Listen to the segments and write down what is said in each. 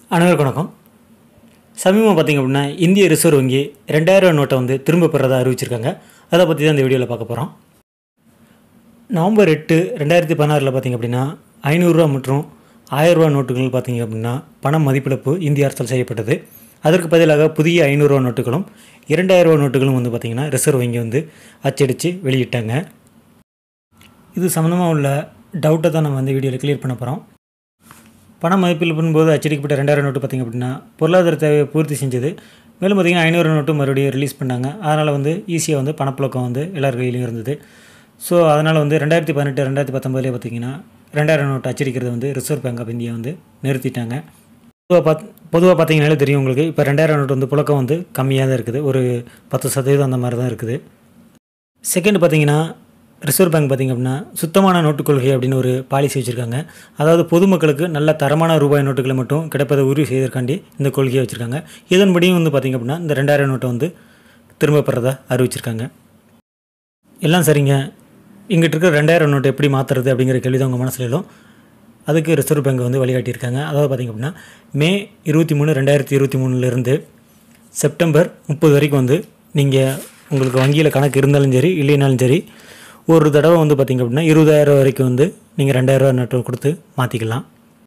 அனைவருக்கும் வணக்கம் சமீபமாக பார்த்தீங்க அப்படின்னா இந்திய ரிசர்வ் வங்கி ரெண்டாயிரம் நோட்டை வந்து திரும்ப பெறதா அறிவிச்சிருக்காங்க அதை பற்றி தான் இந்த வீடியோவில் பார்க்க போகிறோம் நவம்பர் எட்டு ரெண்டாயிரத்தி பதினாறில் பார்த்தீங்க அப்படின்னா ஐநூறுரூவா மற்றும் ஆயிரரூவா நோட்டுகள் பார்த்தீங்க அப்படின்னா பண மதிப்பிழப்பு இந்திய அரசால் செய்யப்பட்டது அதற்கு பதிலாக புதிய ஐநூறுரூவா நோட்டுகளும் இரண்டாயிரரூவா நோட்டுகளும் வந்து பார்த்திங்கன்னா ரிசர்வ் வங்கி வந்து அச்சடித்து வெளியிட்டாங்க இது சம்மந்தமாக உள்ள டவுட்டை தான் நம்ம வந்து வீடியோவில் கிளியர் பண்ண போகிறோம் பண மதிப்பிழப்பின் போது அச்சடிக்கப்பட்ட ரெண்டாயிரம் நோட்டு பார்த்திங்க அப்படின்னா பொருளாதார தேவையை பூர்த்தி செஞ்சது மேலும் பார்த்திங்கன்னா ஐநூறு நோட்டு மறுபடியும் ரிலீஸ் பண்ணாங்க அதனால் வந்து ஈஸியாக வந்து பணப்புழக்கம் வந்து எல்லார் கையிலையும் இருந்தது ஸோ அதனால் வந்து ரெண்டாயிரத்தி பதினெட்டு ரெண்டாயிரத்தி பத்தொம்பதுலேயே பார்த்திங்கன்னா ரெண்டாயிரம் நோட்டு அச்சடிக்கிறது வந்து ரிசர்வ் பேங்க் ஆஃப் இந்தியா வந்து நிறுத்திட்டாங்க பொதுவாக பார்த் பொதுவாக பார்த்தீங்கனாலே தெரியும் உங்களுக்கு இப்போ ரெண்டாயிரம் நோட்டு வந்து புழக்கம் வந்து கம்மியாக தான் இருக்குது ஒரு பத்து சதவீதம் அந்த மாதிரி தான் இருக்குது செகண்ட் பார்த்தீங்கன்னா ரிசர்வ் பேங்க் பார்த்திங்க அப்படின்னா சுத்தமான நோட்டு கொள்கை அப்படின்னு ஒரு பாலிசி வச்சுருக்காங்க அதாவது பொதுமக்களுக்கு நல்ல தரமான ரூபாய் நோட்டுகளை மட்டும் கிடைப்பதை உறுதி செய்வதற்காண்டி இந்த கொள்கையை வச்சுருக்காங்க இதன்படியும் வந்து பார்த்திங்க அப்படின்னா இந்த ரெண்டாயிரம் நோட்டை வந்து திரும்ப பெறதா அறிவிச்சிருக்காங்க எல்லாம் சரிங்க இங்கிட்டு இருக்கிற ரெண்டாயிரம் நோட்டு எப்படி மாற்றுறது அப்படிங்கிற கேள்வி தான் உங்கள் மனசில் எழும் அதுக்கு ரிசர்வ் பேங்க் வந்து வழிகாட்டியிருக்காங்க அதாவது பார்த்திங்க அப்படின்னா மே இருபத்தி மூணு ரெண்டாயிரத்தி இருபத்தி மூணுலேருந்து செப்டம்பர் முப்பது வரைக்கும் வந்து நீங்கள் உங்களுக்கு வங்கியில் கணக்கு இருந்தாலும் சரி இல்லைனாலும் சரி ஒரு தடவை வந்து பார்த்திங்க அப்படின்னா இருபதாயிரம் வரைக்கும் வந்து நீங்கள் ரெண்டாயிரரூவா நோட்டு கொடுத்து மாற்றிக்கலாம்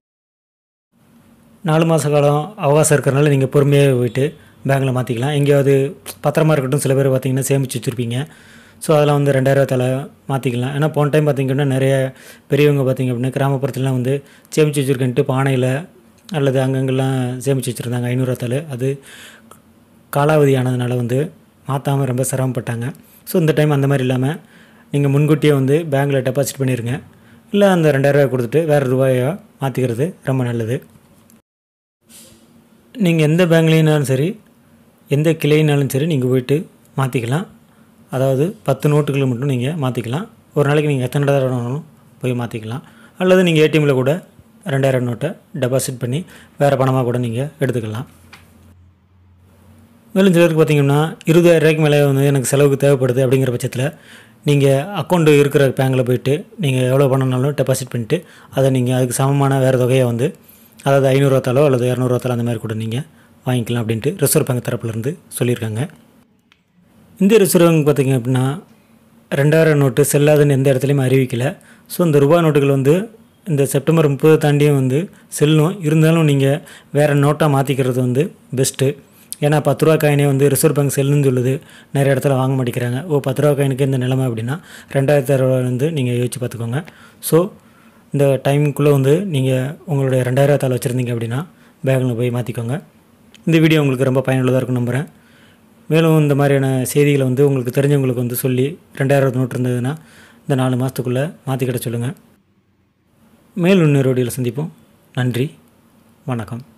நாலு மாத காலம் அவகாசம் இருக்கிறனால நீங்கள் பொறுமையாக போயிட்டு பேங்க்கில் மாற்றிக்கலாம் எங்கேயாவது பத்திரமா இருக்கட்டும் சில பேர் பார்த்தீங்கன்னா சேமித்து வச்சுருப்பீங்க ஸோ அதெல்லாம் வந்து ரெண்டாயிரரூவா தலை மாற்றிக்கலாம் ஏன்னா போன டைம் பார்த்திங்க அப்படின்னா நிறைய பெரியவங்க பார்த்திங்க அப்படின்னா கிராமப்புறத்துலாம் வந்து சேமித்து வச்சுருக்கேன்ட்டு பானையில் அல்லது அங்கங்கெல்லாம் சேமித்து வச்சுருந்தாங்க ஐநூறுரூவா தலை அது காலாவதி ஆனதுனால வந்து மாற்றாமல் ரொம்ப சிரமப்பட்டாங்க ஸோ இந்த டைம் அந்த மாதிரி இல்லாமல் நீங்கள் முன்கூட்டியே வந்து பேங்க்கில் டெபாசிட் பண்ணிடுங்க இல்லை அந்த ரெண்டாயிரரூவா கொடுத்துட்டு வேறு ரூபாயை மாற்றிக்கிறது ரொம்ப நல்லது நீங்கள் எந்த பேங்க்லேனாலும் சரி எந்த கிளைனாலும் சரி நீங்கள் போயிட்டு மாற்றிக்கலாம் அதாவது பத்து நோட்டுகளை மட்டும் நீங்கள் மாற்றிக்கலாம் ஒரு நாளைக்கு நீங்கள் எத்தனை தடவை வேணாலும் போய் மாற்றிக்கலாம் அல்லது நீங்கள் ஏடிஎம்மில் கூட ரெண்டாயிரம் நோட்டை டெபாசிட் பண்ணி வேறு பணமாக கூட நீங்கள் எடுத்துக்கலாம் மேலும் சிலருக்கு பார்த்தீங்கன்னா இருபதாயிரம் ரூபாய்க்கு மேலே வந்து எனக்கு செலவுக்கு தேவைப்படுது அப்படிங்கிற பட்சத்தில் நீங்கள் அக்கௌண்ட்டு இருக்கிற பேங்க்கில் போயிட்டு நீங்கள் எவ்வளோ பண்ணனாலும் டெபாசிட் பண்ணிவிட்டு அதை நீங்கள் அதுக்கு சமமான வேறு தொகையை வந்து அதாவது ஐநூறுவாத்தாலோ அல்லது இரநூறுவாத்தாலோ அந்த மாதிரி கூட நீங்கள் வாங்கிக்கலாம் அப்படின்ட்டு ரிசர்வ் பேங்க் தரப்புலேருந்து சொல்லியிருக்காங்க இந்திய ரிசர்வ் பேங்க் பார்த்திங்க அப்படின்னா ரெண்டாயிரம் நோட்டு செல்லாதுன்னு எந்த இடத்துலையுமே அறிவிக்கலை ஸோ இந்த ரூபா நோட்டுகள் வந்து இந்த செப்டம்பர் முப்பது தாண்டியும் வந்து செல்லும் இருந்தாலும் நீங்கள் வேறு நோட்டாக மாற்றிக்கிறது வந்து பெஸ்ட்டு ஏன்னா பத்து ரூபா காயினே வந்து ரிசர்வ் பேங்க் செல்லுன்னு சொல்லுது நிறைய இடத்துல வாங்க மாட்டேங்கிறாங்க ஓ பத்து ரூபா காயினுக்கு இந்த நிலைமை அப்படின்னா ரெண்டாயிரத்தி அறுபது வந்து நீங்கள் யோசிச்சு பார்த்துக்கோங்க ஸோ இந்த டைமுக்குள்ளே வந்து நீங்கள் உங்களுடைய ரெண்டாயிரம் தாள் வச்சுருந்தீங்க அப்படின்னா பேங்கில் போய் மாற்றிக்கோங்க இந்த வீடியோ உங்களுக்கு ரொம்ப பயனுள்ளதாக இருக்கும் நம்புகிறேன் மேலும் இந்த மாதிரியான செய்திகளை வந்து உங்களுக்கு தெரிஞ்சவங்களுக்கு வந்து சொல்லி ரெண்டாயிரம் நோட்டு இருந்ததுன்னா இந்த நாலு மாதத்துக்குள்ளே மாற்றிக்கிட சொல்லுங்கள் மேலும் இன்னொரு வீடியோவில் சந்திப்போம் நன்றி வணக்கம்